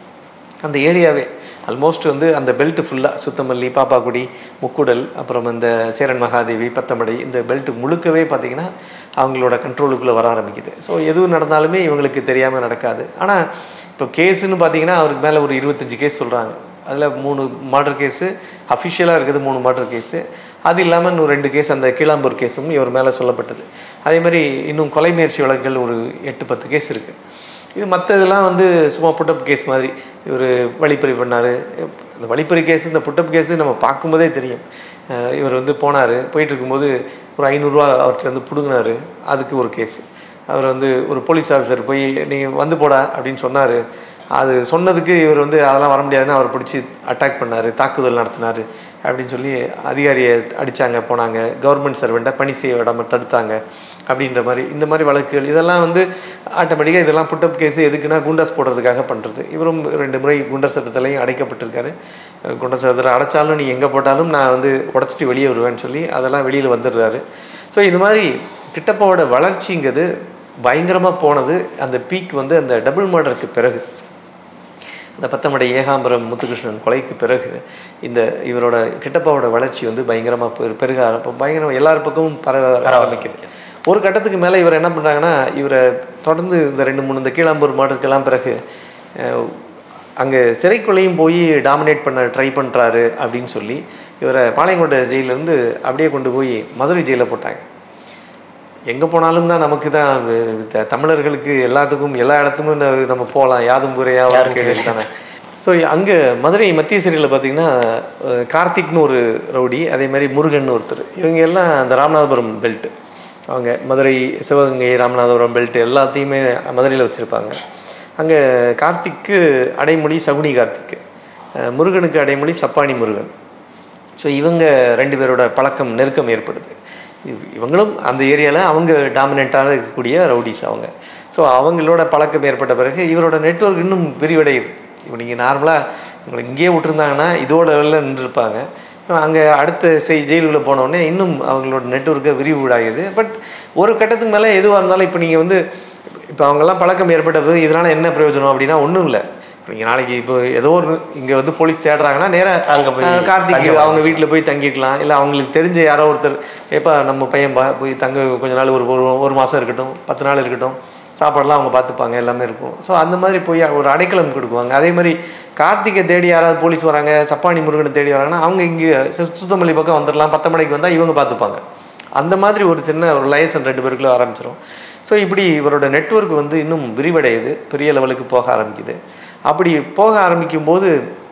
அந்த ஏரியாவே ஆல்மோஸ்ட் வந்து அந்த பெல்ட் ஃபுல்லாக சுத்தமல்லி பாப்பாக்குடி முக்குடல் அப்புறம் இந்த சேரன் மகாதேவி பத்தமடை இந்த பெல்ட் முழுக்கவே பார்த்திங்கன்னா அவங்களோட கண்ட்ரோலுக்குள்ளே வர ஆரம்பிக்குது ஸோ எது நடந்தாலுமே இவங்களுக்கு தெரியாமல் நடக்காது ஆனால் இப்போ கேஸுன்னு பார்த்தீங்கன்னா அவருக்கு மேலே ஒரு இருபத்தஞ்சி கேஸ் சொல்கிறாங்க அதில் மூணு மர்டர் கேஸு அஃபிஷியலாக இருக்குது மூணு மர்டர் கேஸு அது இல்லாமல் இன்னும் ரெண்டு கேஸ் அந்த கீழாம்பூர் கேஸும் இவர் மேலே சொல்லப்பட்டது அதே மாதிரி இன்னும் கொலை முயற்சி வழக்குகள் ஒரு எட்டு பத்து கேஸ் இருக்குது இது மற்ற இதெல்லாம் வந்து சும்மா புட்டப் கேஸ் மாதிரி இவர் வழிப்பறி பண்ணார் இந்த வழிப்பறி கேஸ் இந்த புட்டப் கேஸு நம்ம பார்க்கும்போதே தெரியும் அஹ் இவர் வந்து போனார் போயிட்டு இருக்கும்போது ஒரு ஐநூறுரூவா அவர்கிட்ட வந்து பிடுங்கினாரு அதுக்கு ஒரு கேஸ் அவர் வந்து ஒரு போலீஸ் ஆஃபீஸர் போய் நீங்கள் வந்து போடா அப்படின்னு சொன்னார் அது சொன்னதுக்கு இவர் வந்து அதெல்லாம் வர முடியாதுன்னு அவர் பிடிச்சி அட்டாக் பண்ணார் தாக்குதல் நடத்தினார் அப்படின்னு சொல்லி அதிகாரியை அடித்தாங்க போனாங்க கவர்மெண்ட் சர்வெண்ட்டை பணி செய்ய விடாம தடுத்தாங்க அப்படின்ற மாதிரி இந்த மாதிரி வழக்குகள் இதெல்லாம் வந்து ஆட்டோமேட்டிக்காக இதெல்லாம் புட்டப் கேஸ் எதுக்குன்னா குண்டர்ஸ் போடுறதுக்காக பண்ணுறது இவரும் ரெண்டு முறை குண்டர் சட்டத்திலையும் அடைக்கப்பட்டிருக்காரு அஹ் குண்டர் சட்டத்தில் அடைச்சாலும் நீ எங்கே போட்டாலும் நான் வந்து உடச்சிட்டு வெளியே வருவேன்னு சொல்லி அதெல்லாம் வெளியில் வந்துடுறாரு ஸோ இது மாதிரி கிட்டப்பாவோட வளர்ச்சிங்கிறது பயங்கரமாக போனது அந்த பீக் வந்து அந்த டபுள் மர்டருக்கு பிறகு அந்த பத்தமடை ஏகாம்பரம் முத்துகிருஷ்ணன் கொலைக்கு பிறகு இந்த இவரோட கிட்டப்பாவோட வளர்ச்சி வந்து பயங்கரமாக பெரு பெருக ஆரம்ப பயங்கரமாக எல்லார் பக்கமும் பரவ ஆரம்பிக்குது ஒரு கட்டத்துக்கு மேலே இவர் என்ன பண்ணுறாங்கன்னா இவரை தொடர்ந்து இந்த ரெண்டு மூணு இந்த கீழாம்பூர் மாடலுக்கெல்லாம் பிறகு அஹ், அங்கே சிறைக்குள்ளேயும் போய் டாமினேட் பண்ண ட்ரை பண்ணுறாரு அப்படின்னு சொல்லி இவரை பாளையங்கோட்டை ஜெயிலேருந்து அப்படியே கொண்டு போய் மதுரை ஜெயிலில் போட்டாங்க எங்கே போனாலும் தான் நமக்கு தான் வி- த- தமிழர்களுக்கு எல்லாத்துக்கும் எல்லா இடத்துக்கும் ந- நம்ம போகலாம் யாதும் புறையா கேள்வி தானே ஸோ அங்கே மதுரை மத்திய சிறையில் பார்த்தீங்கன்னா அஹ், கார்த்திக்னு ஒரு ரவுடி அதே மாதிரி முருகன் ஒருத்தர் இவங்க எல்லாம் அந்த ராமநாதபுரம் பெல்ட் அவங்க மதுரை சிவகங்கை ராமநாதபுரம் பெல்ட் எல்லாத்தையுமே மதுரையில் வச்சுருப்பாங்க அங்கே கார்த்திக்கு அடைமொழி சகுனி கார்த்திக் அஹ், முருகனுக்கு அடைமொழி சப்பானி முருகன் ஸோ இவங்க ரெண்டு பேரோட பழக்கம் நெருக்கம் ஏற்படுது இவ்- இவங்களும் அந்த ஏரியாவில் அவங்க டாமினண்ட்டாக இருக்கக்கூடிய ரவுடிஸ் அவங்க ஸோ அவங்களோட பழக்கம் ஏற்பட்ட பிறகு இவரோட நெட்வொர்க் இன்னும் விரிவடையுது இப்போ நீங்கள் நார்மலாக இவங்களை இங்கேயே விட்டுருந்தாங்கன்னா இதோட லெவலில் நின்றுருப்பாங்க அங்கே அடுத்த செய் ஜெயிலுக்குள்ளே போனோடனே இன்னும் அவங்களோட நெட்வொர்க்கை விரிவுடாகுது பட் ஒரு கட்டத்துக்கு மேலே எதுவாக இருந்தாலும் இப்போ நீங்கள் வந்து இப்போ அவங்கெல்லாம் பழக்கம் ஏற்பட்ட பிறகு இதனால் என்ன பிரயோஜனம் அப்படின்னா ஒன்றும் இல்லை நீங்கள் நாளைக்கு இப்போ ஏதோ ஒரு இங்கே வந்து போலீஸ் தேடுறாங்கன்னா நேராக அங்க போய் கார்த்திக் தஞ்சம் அவங்க வீட்டில் போய் தங்கிக்கலாம் இல்லை அவங்களுக்கு தெரிஞ்ச யாரோ ஒருத்தர் ஏப்பா நம்ம பையன் பா போய் தங்க கொஞ்ச நாள் ஒரு ஒரு ஒரு மாதம் இருக்கட்டும் பத்து நாள் இருக்கட்டும் சாப்பாடெல்லாம் அவங்க பார்த்துப்பாங்க எல்லாமே இருக்கும் ஸோ அந்த மாதிரி போய் ஒரு அடைக்கலம் கொடுக்குவாங்க அதே மாதிரி கார்த்திகை தேடி யாராவது போலீஸ் வராங்க சப்பானி முருகனை தேடி வராங்கன்னா அவங்க இங்கே சுத்தமல்லி பக்கம் வந்துடலாம் பத்து மணிக்கு வந்தால் இவங்க பார்த்துப்பாங்க அந்த மாதிரி ஒரு சின்ன ஒரு லைசன் ரெண்டு பேருக்குள்ள ஆரம்பிச்சிடும் ஸோ இப்படி இவரோட நெட்வொர்க் வந்து இன்னும் விரிவடையுது பெரிய லெவலுக்கு போக ஆரம்பிக்குது அப்படி போக ஆரம்பிக்கும் போது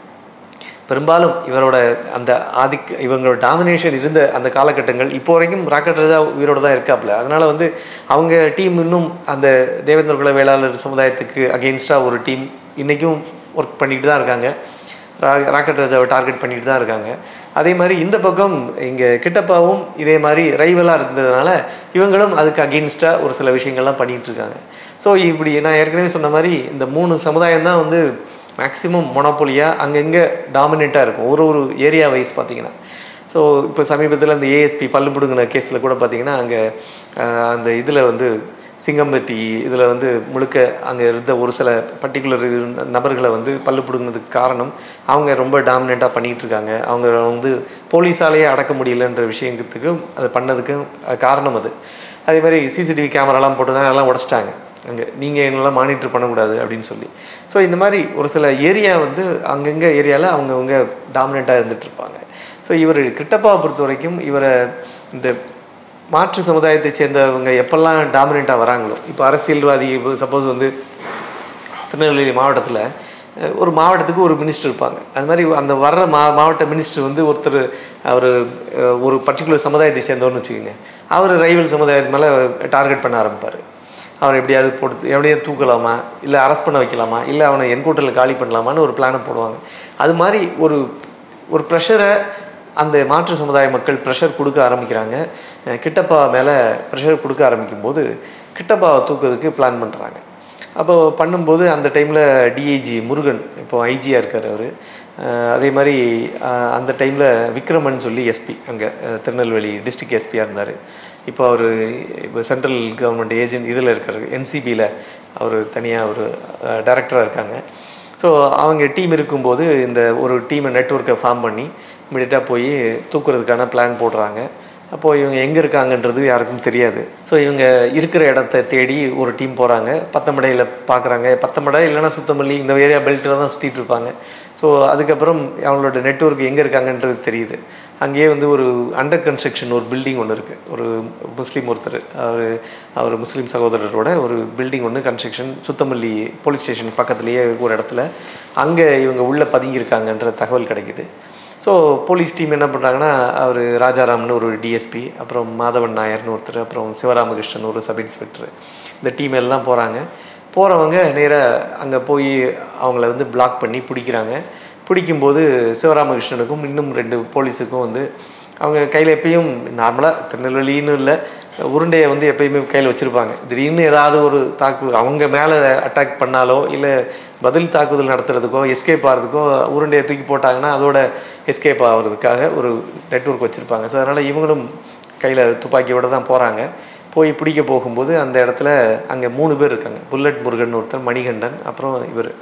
பெரும்பாலும் இவரோட அந்த ஆதிக்க இவங்களோட டாமினேஷன் இருந்த அந்த காலகட்டங்கள் இப்போ வரைக்கும் ராக்கெட் ராஜா உயிரோட தான் இருக்காப்புல அதனால வந்து அவங்க டீம் இன்னும் அந்த தேவேந்திர குல வேளாளர் சமுதாயத்துக்கு அகெயின்ஸ்டாக ஒரு டீம் இன்றைக்கும் ஒர்க் பண்ணிட்டு தான் இருக்காங்க ரா ராக்கெட் ராஜாவை டார்கெட் பண்ணிட்டு தான் இருக்காங்க அதே மாதிரி இந்த பக்கம் இங்கே கிட்டப்பாவும் இதே மாதிரி ரைவலாக இருந்ததுனால இவங்களும் அதுக்கு அகெயின்ஸ்டாக ஒரு சில விஷயங்கள்லாம் பண்ணிகிட்டு இருக்காங்க ஸோ இப்படி நான் ஏற்கனவே சொன்ன மாதிரி இந்த மூணு சமுதாயம் தான் வந்து மேக்ஸிமம் மொனோபொலியாக அங்கங்கே டாமினேட்டாக இருக்கும் ஒரு ஒரு ஏரியா வைஸ் பார்த்தீங்கன்னா ஸோ இப்போ சமீபத்தில் இந்த ஏஎஸ்பி பல்லு பிடுங்கின கேஸில் கூட பார்த்தீங்கன்னா அங்கே அந்த இதில் வந்து சிங்கம்பட்டி இதில் வந்து முழுக்க அங்கே இருந்த ஒரு சில பர்டிகுலர் நபர்களை வந்து பல்லு பிடுங்கினதுக்கு காரணம் அவங்க ரொம்ப டாமினேட்டாக பண்ணிகிட்டு இருக்காங்க அவங்க வந்து போலீஸாலேயே அடக்க முடியலன்ற விஷயத்துக்கும் அது பண்ணதுக்கும் காரணம் அது அதே மாதிரி சிசிடிவி கேமராலாம் போட்டு தான் எல்லாம் உடச்சிட்டாங்க அங்கே நீங்கள் என்னெல்லாம் மானிட்டர் பண்ணக்கூடாது அப்படின்னு சொல்லி ஸோ இந்த மாதிரி ஒரு சில ஏரியா வந்து அங்கங்கே ஏரியாவில் அவங்கவுங்க டாமினேட்டாக இருந்துகிட்ருப்பாங்க ஸோ இவர் கிட்டப்பாவை பொறுத்த வரைக்கும் இவரை இந்த மாற்று சமுதாயத்தை சேர்ந்தவங்க எப்பெல்லாம் டாமினேட்டாக வராங்களோ இப்போ அரசியல்வாதி இப்போ சப்போஸ் வந்து திருநெல்வேலி மாவட்டத்தில் ஒரு மாவட்டத்துக்கு ஒரு மினிஸ்டர் இருப்பாங்க அது மாதிரி அந்த வர்ற மா மாவட்ட மினிஸ்டர் வந்து ஒருத்தர் அவர் ஒரு பர்டிகுலர் சமுதாயத்தை சேர்ந்தவர்னு வச்சுக்கோங்க அவர் ரைவல் சமுதாயத்து மேலே டார்கெட் பண்ண ஆரம்பிப்பார் அவனை எப்படியாவது போட்டு எப்படியாவது தூக்கலாமா இல்லை அரெஸ்ட் பண்ண வைக்கலாமா இல்லை அவனை என்கவுண்டரில் காலி பண்ணலாமான்னு ஒரு பிளானை போடுவாங்க அது மாதிரி ஒரு ஒரு ப்ரெஷரை அந்த மாற்று சமுதாய மக்கள் ப்ரெஷர் கொடுக்க ஆரம்பிக்கிறாங்க கிட்டப்பா மேலே ப்ரெஷர் கொடுக்க ஆரம்பிக்கும் போது கிட்டப்பாவை தூக்கிறதுக்கு பிளான் பண்ணுறாங்க அப்போ பண்ணும்போது அந்த டைமில் டிஐஜி முருகன் இப்போ ஐஜியாக இருக்கார் அவர் அதே மாதிரி அந்த டைமில் விக்ரமன் சொல்லி எஸ்பி அங்கே திருநெல்வேலி டிஸ்ட்ரிக்ட் எஸ்பியாக இருந்தார் இப்போ அவர் இப்போ சென்ட்ரல் கவர்மெண்ட் ஏஜென்ட் இதில் இருக்கார் என்சிபியில் அவர் தனியாக ஒரு டைரக்டராக இருக்காங்க ஸோ அவங்க டீம் இருக்கும்போது இந்த ஒரு டீமை நெட்ஒர்க்கை ஃபார்ம் பண்ணி இமிடியட்டாக போய் தூக்குறதுக்கான பிளான் போடுறாங்க அப்போது இவங்க எங்கே இருக்காங்கன்றது யாருக்கும் தெரியாது ஸோ இவங்க இருக்கிற இடத்த தேடி ஒரு டீம் போகிறாங்க பத்தமடையில் பார்க்குறாங்க பத்தமடை இல்லைன்னா சுத்தமல்லி இந்த ஏரியா பெல்ட்டில் தான் சுற்றிட்டு இருப்பாங்க ஸோ அதுக்கப்புறம் அவங்களோட நெட்ஒர்க் எங்கே இருக்காங்கன்றது தெரியுது அங்கேயே வந்து ஒரு அண்டர் கன்ஸ்ட்ரக்ஷன் ஒரு பில்டிங் ஒன்று இருக்குது ஒரு முஸ்லீம் ஒருத்தர் அவர் அவர் முஸ்லீம் சகோதரரோட ஒரு பில்டிங் ஒன்று கன்ஸ்ட்ரக்ஷன் சுத்தமல்லி போலீஸ் ஸ்டேஷன் பக்கத்துலேயே ஒரு இடத்துல அங்கே இவங்க உள்ளே பதுங்கியிருக்காங்கன்ற தகவல் கிடைக்குது ஸோ போலீஸ் டீம் என்ன பண்ணுறாங்கன்னா அவர் ராஜாராம்னு ஒரு டிஎஸ்பி அப்புறம் மாதவன் நாயர்னு ஒருத்தர் அப்புறம் சிவராமகிருஷ்ணன் ஒரு சப் இன்ஸ்பெக்டர் இந்த டீம் எல்லாம் போகிறாங்க போகிறவங்க நேராக அங்கே போய் அவங்கள வந்து பிளாக் பண்ணி பிடிக்கிறாங்க பிடிக்கும்போது சிவராமகிருஷ்ணனுக்கும் இன்னும் ரெண்டு போலீஸுக்கும் வந்து அவங்க கையில் எப்பயும் நார்மலாக திருநெல்வேலின்னு இல்லை உருண்டையை வந்து எப்பயுமே கையில் வச்சுருப்பாங்க திடீர்னு ஏதாவது ஒரு தாக்கு அவங்க மேலே அட்டாக் பண்ணாலோ இல்லை பதில் தாக்குதல் நடத்துறதுக்கோ எஸ்கேப் ஆகிறதுக்கோ உருண்டையை தூக்கி போட்டாங்கன்னா அதோட எஸ்கேப் ஆகிறதுக்காக ஒரு நெட்ஒர்க் வச்சுருப்பாங்க ஸோ அதனால் இவங்களும் கையில் துப்பாக்கியோடு தான் போகிறாங்க போய் பிடிக்க போகும்போது அந்த இடத்துல அங்கே மூணு பேர் இருக்காங்க புல்லட் முருகன் ஒருத்தர் மணிகண்டன் அப்புறம் இவர்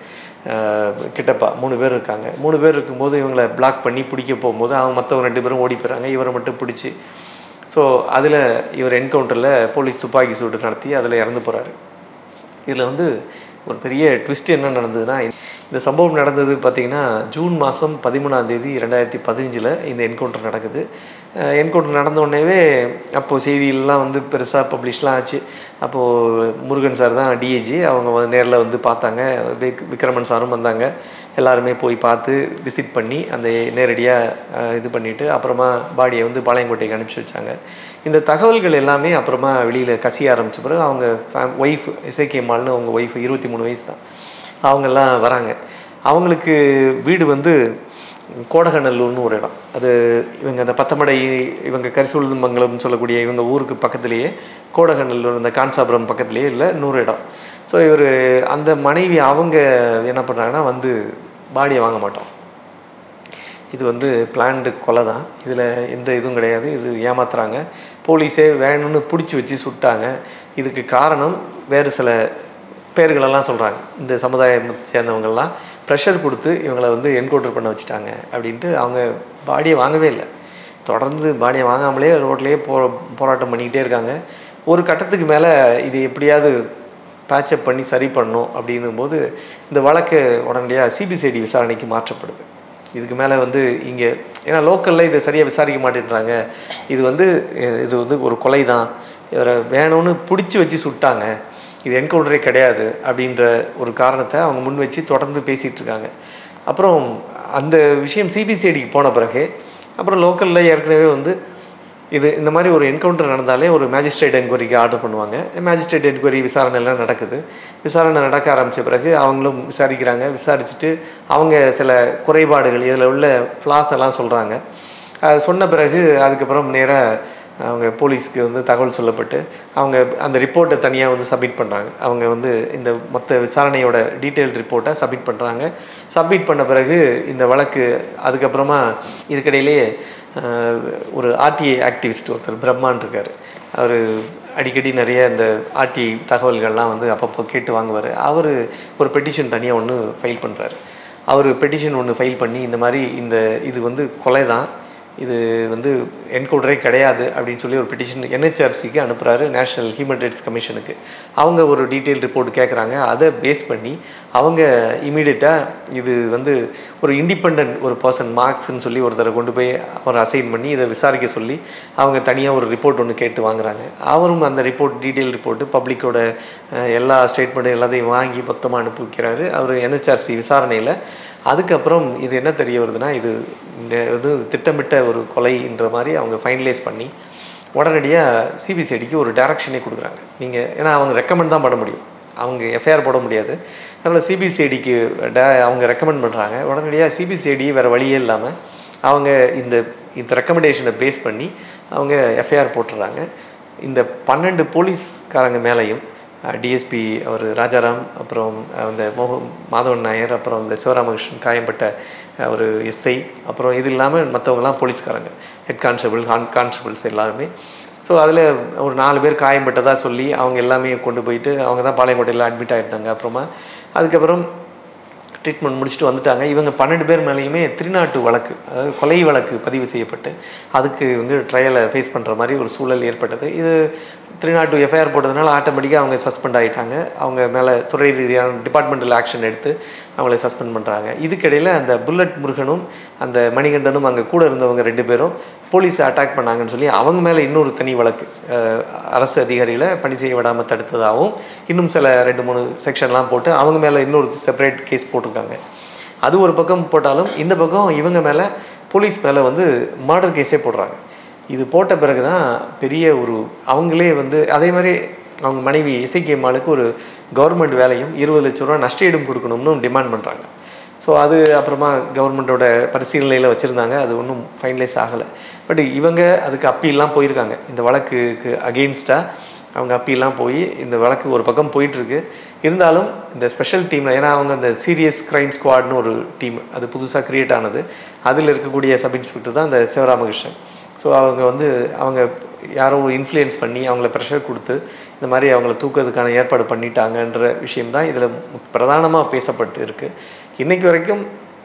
கிட்டப்பா மூணு பேர் இருக்காங்க மூணு பேர் இருக்கும்போது இவங்களை பிளாக் பண்ணி பிடிக்க போகும்போது அவங்க மற்றவங்க ரெண்டு பேரும் ஓடி போயிறாங்க இவரை மட்டும் பிடிச்சி ஸோ அதில் இவர் என்கவுண்டரில் போலீஸ் துப்பாக்கி சூடு நடத்தி அதில் இறந்து போகிறாரு இதில் வந்து ஒரு பெரிய ட்விஸ்ட் என்ன நடந்ததுன்னா இந்த சம்பவம் நடந்தது பார்த்திங்கன்னா ஜூன் மாதம் பதிமூணாம் தேதி ரெண்டாயிரத்தி பதினஞ்சில் இந்த என்கவுண்டர் நடக்குது என்கவுண்டர் நடந்த உடனேவே அப்போது செய்தியிலலாம் வந்து பெருசாக பப்ளிஷ்லாம் ஆச்சு அப்போது முருகன் சார் தான் டிஏஜி அவங்க வந்து நேரில் வந்து பார்த்தாங்க விக் விக்ரமன் சாரும் வந்தாங்க எல்லாருமே போய் பார்த்து விசிட் பண்ணி அந்த நேரடியாக இது பண்ணிவிட்டு அப்புறமா பாடியை வந்து பாளையங்கோட்டைக்கு அனுப்பிச்சி வச்சாங்க இந்த தகவல்கள் எல்லாமே அப்புறமா வெளியில் கசிய ஆரம்பித்த பிறகு அவங்க ஃபேம் ஒய்ஃப் இசைக்கியம்மாள்னு அவங்க ஒய்ஃப் இருபத்தி மூணு வயசு தான் அவங்கெல்லாம் வராங்க அவங்களுக்கு வீடு வந்து கோடகநல்லூர்னு ஒரு இடம் அது இவங்க அந்த பத்தமடை இவங்க கரிசூழ்மங்கலம்னு சொல்லக்கூடிய இவங்க ஊருக்கு பக்கத்துலேயே கோடகநல்லூர் இந்த கான்சாபுரம் பக்கத்துலேயே இல்லை நூறு இடம் ஸோ இவர் அந்த மனைவி அவங்க என்ன பண்ணுறாங்கன்னா வந்து பாடியை வாங்க மாட்டோம் இது வந்து பிளான்டு கொலை தான் இதில் எந்த இதுவும் கிடையாது இது ஏமாத்துறாங்க போலீஸே வேணும்னு பிடிச்சி வச்சு சுட்டாங்க இதுக்கு காரணம் வேறு சில பேர்களெல்லாம் சொல்கிறாங்க இந்த சமுதாயம் சேர்ந்தவங்கெல்லாம் ப்ரெஷர் கொடுத்து இவங்களை வந்து என்கவுண்டர் பண்ண வச்சுட்டாங்க அப்படின்ட்டு அவங்க பாடியை வாங்கவே இல்லை தொடர்ந்து பாடியை வாங்காமலே ரோட்லேயே போ போராட்டம் பண்ணிக்கிட்டே இருக்காங்க ஒரு கட்டத்துக்கு மேலே இது எப்படியாவது பேட்சப் பண்ணி சரி பண்ணணும் அப்படின்னும் போது இந்த வழக்கு உடனடியாக சிபிசிஐடி விசாரணைக்கு மாற்றப்படுது இதுக்கு மேலே வந்து இங்கே ஏன்னா லோக்கலில் இதை சரியாக விசாரிக்க மாட்டேன்றாங்க இது வந்து அஹ், இது வந்து ஒரு கொலை தான் இவரை வேணும்னு பிடிச்சி வச்சு சுட்டாங்க இது என்கவுண்டரே கிடையாது அப்படின்ற ஒரு காரணத்தை அவங்க முன் வச்சு தொடர்ந்து பேசிகிட்டு இருக்காங்க அப்புறம் அந்த விஷயம் சிபிசிஐடிக்கு போன பிறகு அப்புறம் லோக்கலில் ஏற்கனவே வந்து இது இந்த மாதிரி ஒரு என்கவுண்டர் நடந்தாலே ஒரு மேஜிஸ்ட்ரேட் என்கொயரிக்கு ஆர்டர் பண்ணுவாங்க மேஜிஸ்ட்ரேட் என்கொயரி விசாரணை எல்லாம் நடக்குது விசாரணை நடக்க ஆரம்பித்த பிறகு அவங்களும் விசாரிக்கிறாங்க விசாரிச்சுட்டு அவங்க சில குறைபாடுகள் இதில் உள்ள ஃப்ளாஸ் எல்லாம் சொல்கிறாங்க அது சொன்ன பிறகு அதுக்கப்புறம் நேராக அவங்க போலீஸ்க்கு வந்து தகவல் சொல்லப்பட்டு அவங்க அந்த ரிப்போர்ட்டை தனியாக வந்து சப்மிட் பண்ணுறாங்க அவங்க வந்து இந்த மொத்த விசாரணையோட டீட்டெயில் ரிப்போர்ட்டை சப்மிட் பண்ணுறாங்க சப்மிட் பண்ண பிறகு இந்த வழக்கு அதுக்கப்புறமா இதுக்கிடையிலேயே ஆஹ், ஒரு ஆர்டிஐ ஆக்டிவிஸ்ட் ஒருத்தர் பிரம்மான் இருக்கார் அவர் அடிக்கடி நிறைய இந்த ஆர்டிஐ தகவல்கள்லாம் வந்து அப்பப்போ கேட்டு வாங்குவார் அவர் ஒரு பெட்டிஷன் தனியாக ஒன்று ஃபைல் பண்ணுறாரு அவர் பெட்டிஷன் ஒன்று ஃபைல் பண்ணி இந்த மாதிரி இந்த இது வந்து கொலை தான் இது வந்து என்கவுண்டரே கிடையாது அப்படின்னு சொல்லி ஒரு பெட்டிஷன் என்ஹெச்ஆர்சிக்கு அனுப்புகிறாரு நேஷனல் ஹியூமன் ரைட்ஸ் கமிஷனுக்கு அவங்க ஒரு டீட்டெயில் ரிப்போர்ட் கேட்குறாங்க அதை பேஸ் பண்ணி அவங்க இமீடியட்டாக இது வந்து ஒரு இண்டிபெண்ட் ஒரு பர்சன் மார்க்ஸ்ன்னு சொல்லி ஒருத்தரை கொண்டு போய் அவர் அசைன் பண்ணி இதை விசாரிக்க சொல்லி அவங்க தனியாக ஒரு ரிப்போர்ட் ஒன்று கேட்டு வாங்குறாங்க அவரும் அந்த ரிப்போர்ட் டீட்டெயில் ரிப்போர்ட்டு பப்ளிக்கோட எல்லா ஸ்டேட்மெண்ட்டும் எல்லாத்தையும் வாங்கி மொத்தமாக அனுப்பி வைக்கிறாரு அவர் என்ஹெச்ஆர்சி விசாரணையில் அதுக்கப்புறம் இது என்ன தெரிய வருதுன்னா இது இந்த இது திட்டமிட்ட ஒரு கொலைன்ற மாதிரி அவங்க ஃபைனலைஸ் பண்ணி உடனடியாக சிபிசிஐடிக்கு ஒரு டைரக்ஷனே கொடுக்குறாங்க நீங்கள் ஏன்னா அவங்க ரெக்கமெண்ட் தான் பண்ண முடியும் அவங்க எஃப்ஐஆர் போட முடியாது அதனால் சிபிசிஐடிக்கு டே அவங்க ரெக்கமெண்ட் பண்ணுறாங்க உடனடியாக சிபிசிஐடி வேறு வழியே இல்லாமல் அவங்க இந்த இந்த ரெக்கமெண்டேஷனை பேஸ் பண்ணி அவங்க எஃப்ஐஆர் போட்டுடுறாங்க இந்த பன்னெண்டு போலீஸ்காரங்க மேலேயும் டிஎஸ்பி அவர் ராஜாராம் அப்புறம் அந்த மோக மாதவன் நாயர் அப்புறம் இந்த சிவராமகிருஷ்ணன் காயம்பட்ட ஒரு எஸ்ஐ அப்புறம் இது இல்லாமல் மற்றவங்கலாம் போலீஸ்காரங்க ஹெட் கான்ஸ்டபிள் கான் கான்ஸ்டபிள்ஸ் எல்லாருமே ஸோ அதில் ஒரு நாலு பேர் காயம்பட்டதாக சொல்லி அவங்க எல்லாமே கொண்டு போயிட்டு அவங்க தான் பாளையங்கோட்டையில் அட்மிட் ஆகிருந்தாங்க அப்புறமா அதுக்கப்புறம் ட்ரீட்மெண்ட் முடிச்சுட்டு வந்துட்டாங்க இவங்க பன்னெண்டு பேர் மேலேயுமே திருநாட்டு வழக்கு அதாவது கொலை வழக்கு பதிவு செய்யப்பட்டு அதுக்கு வந்து ட்ரையலை ஃபேஸ் பண்ணுற மாதிரி ஒரு சூழல் ஏற்பட்டது இது திருநாட்டு எஃப்ஐஆர் போட்டதுனால ஆட்டோமேட்டிக்காக அவங்க சஸ்பெண்ட் ஆகிட்டாங்க அவங்க மேலே துறை ரீதியான டிபார்ட்மெண்டல் ஆக்ஷன் எடுத்து அவங்கள சஸ்பெண்ட் பண்ணுறாங்க இதுக்கிடையில் அந்த புல்லட் முருகனும் அந்த மணிகண்டனும் அங்கே கூட இருந்தவங்க ரெண்டு பேரும் போலீஸை அட்டாக் பண்ணாங்கன்னு சொல்லி அவங்க மேலே இன்னொரு தனி வழக்கு அஹ், அரசு அதிகாரிகளை பணி செய்ய விடாமல் தடுத்ததாகவும் இன்னும் சில ரெண்டு மூணு செக்ஷன்லாம் போட்டு அவங்க மேலே இன்னொரு செப்பரேட் கேஸ் போட்டிருக்காங்க அது ஒரு பக்கம் போட்டாலும் இந்த பக்கம் இவங்க மேலே போலீஸ் மேலே வந்து மர்டர் கேஸே போடுறாங்க இது போட்ட பிறகு தான் பெரிய ஒரு அவங்களே வந்து அதே மாதிரி அவங்க மனைவி இசைக்கு அம்மாளுக்கு ஒரு கவர்மெண்ட் வேலையும் இருபது லட்ச ரூபா நஷ்டஈடும் கொடுக்கணும்னு டிமாண்ட் பண்ணுறாங்க ஸோ அது அப்புறமா கவர்மெண்ட்டோட பரிசீலனையில் வச்சுருந்தாங்க அது ஒன்றும் ஃபைனலைஸ் ஆகலை பட் இவங்க அதுக்கு அப்பீல்லாம் போயிருக்காங்க இந்த வழக்குக்கு அகெயின்ஸ்டாக அவங்க அப்பீல்லாம் போய் இந்த வழக்கு ஒரு பக்கம் போயிட்டுருக்கு இருந்தாலும் இந்த ஸ்பெஷல் டீமில் ஏன்னா அவங்க அந்த சீரியஸ் கிரைம் ஸ்குவாட்னு ஒரு டீம் அது புதுசாக க்ரியேட் ஆனது அதில் இருக்கக்கூடிய சப் இன்ஸ்பெக்டர் தான் அந்த சிவராமகிருஷ்ணன் ஸோ அவங்க வந்து அவங்க யாரோ இன்ஃப்ளூயன்ஸ் பண்ணி அவங்கள ப்ரெஷர் கொடுத்து இந்த மாதிரி அவங்கள தூக்கிறதுக்கான ஏற்பாடு பண்ணிட்டாங்கன்ற விஷயம்தான் இதில் பிரதானமாக பேசப்பட்டு இருக்குது இன்றைக்கு வரைக்கும்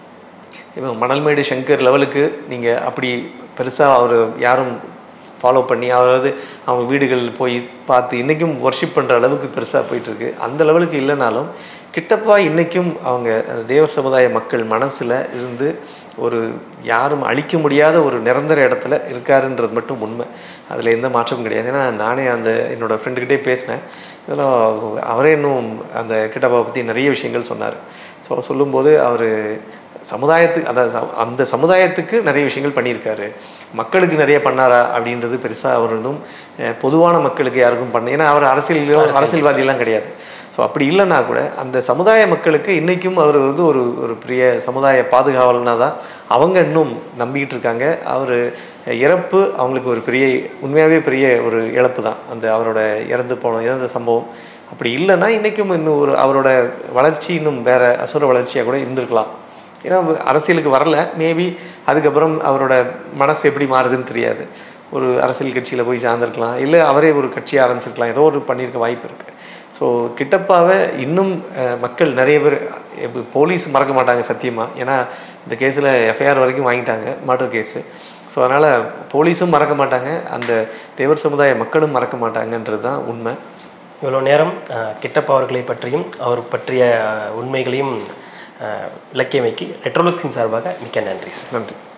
இவன் மணல்மேடு சங்கர் லெவலுக்கு நீங்கள் அப்படி பெருசாக அவர் யாரும் ஃபாலோ பண்ணி அதாவது அவங்க வீடுகள் போய் பார்த்து இன்றைக்கும் ஒர்ஷிப் பண்ணுற அளவுக்கு பெருசாக போயிட்டுருக்கு அந்த லெவலுக்கு இல்லைனாலும் கிட்டப்பா இன்றைக்கும் அவங்க அந்த தேவர் சமுதாய மக்கள் மனசில் இருந்து ஒரு யாரும் அழிக்க முடியாத ஒரு நிரந்தர இடத்துல இருக்காருன்றது மட்டும் உண்மை அதில் எந்த மாற்றமும் கிடையாது ஏன்னா நானே அந்த என்னோடய ஃப்ரெண்டுக்கிட்டே பேசினேன் இதெல்லாம் அவரே இன்னும் அந்த கிட்டப்பா பற்றி நிறைய விஷயங்கள் சொன்னார் ஸோ சொல்லும்போது அவர் சமுதாயத்துக்கு அந்த ச- அந்த சமுதாயத்துக்கு நிறைய விஷயங்கள் பண்ணியிருக்காரு மக்களுக்கு நிறைய பண்ணாரா அப்படின்றது பெருசாக அவர் இன்னும் அஹ், பொதுவான மக்களுக்கு யாருக்கும் பண்ண ஏன்னா அவர் அரசியலையோ அரசியல்வாதியெல்லாம் கிடையாது ஸோ அப்படி இல்லைன்னா கூட அந்த சமுதாய மக்களுக்கு இன்றைக்கும் அவர் வந்து ஒரு ஒரு பெரிய சமுதாய பாதுகாவலனாக தான் அவங்க இன்னும் நம்பிக்கிட்டு இருக்காங்க அவர் இறப்பு அவங்களுக்கு ஒரு பெரிய உண்மையாகவே பெரிய ஒரு இழப்பு தான் அந்த அவரோட இறந்து போன இறந்த சம்பவம் அப்படி இல்லைன்னா இன்றைக்கும் இன்னும் ஒரு அவரோட வளர்ச்சி இன்னும் வேற அசுர வளர்ச்சியாக கூட இருந்திருக்கலாம் ஏன்னா அவர் அரசியலுக்கு வரல மேபி அதுக்கப்புறம் அவரோட மனசு எப்படி மாறுதுன்னு தெரியாது ஒரு அரசியல் கட்சியில் போய் சார்ந்திருக்கலாம் இல்லை அவரே ஒரு கட்சி ஆரம்பிச்சிருக்கலாம் ஏதோ ஒரு பண்ணியிருக்க வாய்ப்பு இருக்குது ஸோ கிட்டப்பாவை இன்னும் அஹ், மக்கள் நிறைய பேர் இப்ப போலீஸ் மறக்க மாட்டாங்க சத்தியமாக ஏன்னா இந்த கேஸில் எஃப்ஐஆர் வரைக்கும் வாங்கிட்டாங்க மர்டர் கேஸு ஸோ அதனால் போலீஸும் மறக்க மாட்டாங்க அந்த தேவர் சமுதாய மக்களும் மறக்க மாட்டாங்கன்றது தான் உண்மை இவ்வளோ நேரம் அஹ், கிட்டப்பா அவர்களை பற்றியும் அவர் பற்றிய அஹ், உண்மைகளையும் அஹ், விளக்கியமைக்கு ரெட்ரோலுக்ஸின் சார்பாக மிக்க நன்றி சார் நன்றி